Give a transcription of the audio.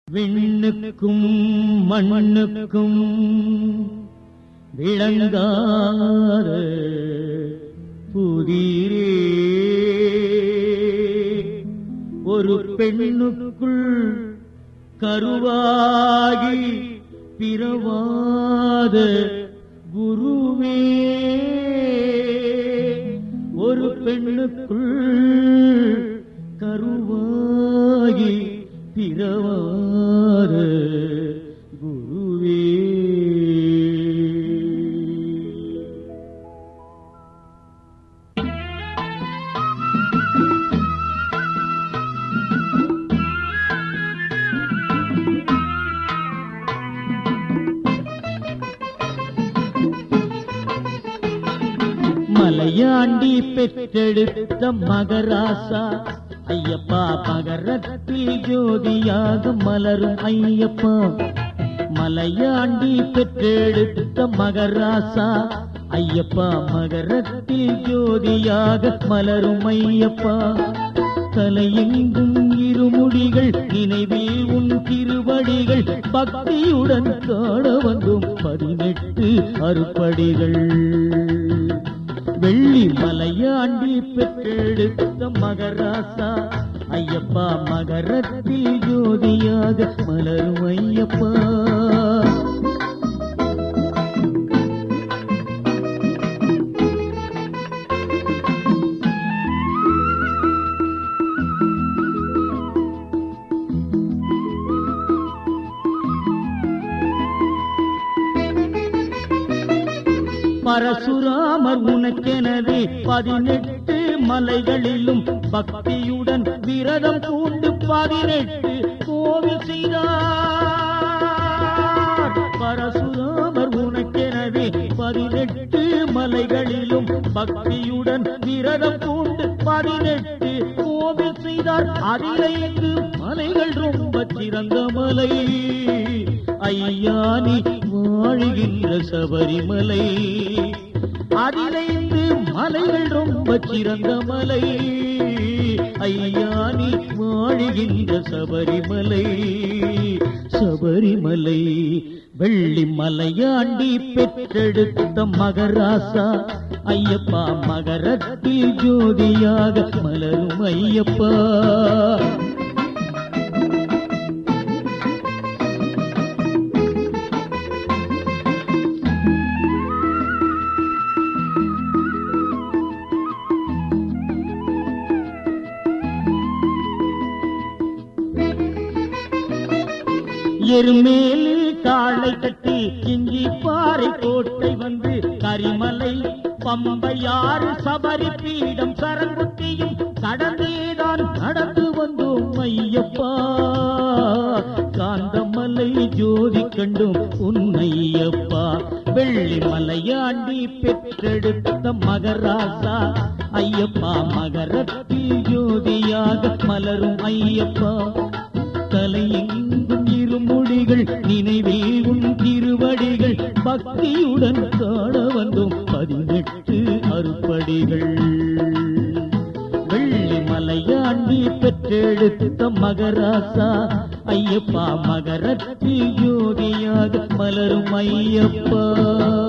விண்ணுக்கும் மண்ணுக்கும் விளங்காத புதிரே ஒரு பெண்ணுக்குள் கருவாகி பிறவாத குருவே ஒரு பெண்ணுக்குள் கருவாகி பிறவாத குருவே மலையாண்டி பெற்றெடுத்த மகராசா ஐயப்பா மகரத்தில் ஜோதியாக மலரும் ஐயப்பா மலையாண்டி பெற்றெடுத்த மகராசா ஐயப்பா மகரத்தில் ஜோதியாக மலரும் ஐயப்பா தலையெங்கும் இருமுடிகள் நினைவில் உன் திருவடிகள் பக்தியுடன் காண வந்தோம் பதினெட்டு அறுப்படிகள் வெள்ளி மலையாண்டி பெற்றெடுத்த மகராசா ஐயப்பா மகரத்தில் ஜோதியாக மலரும் ஐயப்பா பரசுராமர் உனக்கெனவே பதினெட்டு மலைகளிலும் பக்தியுடன் விரதம் பூண்டு பதினெட்டு கோவில் செய்தார் பரசுராமர் உனக்கெனவே பதினெட்டு மலைகளிலும் பக்தியுடன் விரதம் பூண்டு பதினெட்டு கோவில் செய்தார் அதிலைந்து மலைகள் ரொம்ப சிறந்த மலை ஐயானி வாழுகின்ற சபரிமலை அதிலைந்து மலைகள் ரொம்ப சிறந்த மலை ஐயானி வாழுகின்ற சபரிமலை சபரிமலை வெள்ளி மலையாண்டி பெற்றெடுத்த மகராசா ஐயப்பா மகரத்தில் ஜோதியாக மலரும் ஐயப்பா எருமேலில் காளை கட்டி இஞ்சி பாறை கோட்டை வந்து கரிமலை பம்பையாறு சபரி பீடம் சரங்குத்தியும் கடந்தேதான் நடந்து வந்தோம் ஐயப்பா காந்தமலை ஜோதி கண்டும் உன்னையப்பா வெள்ளி மலையாண்டி பெற்றெடுத்த மகராசா ஐயப்பா மகரத்தில் ஜோதியாக மலரும் ஐயப்பா தலையெங்கும் இருமொழிகள் நினைவில் உன் திருவடிகள் பக்தியுடன் காண வந்தோம் பதினெட்டு அறுப்படிகள் வெள்ளி மலையாண்டி பெற்றெடுத்த மகராசா ஐயப்பா மகரத்தில் ஜோதியாக மலரும் ஐயப்பா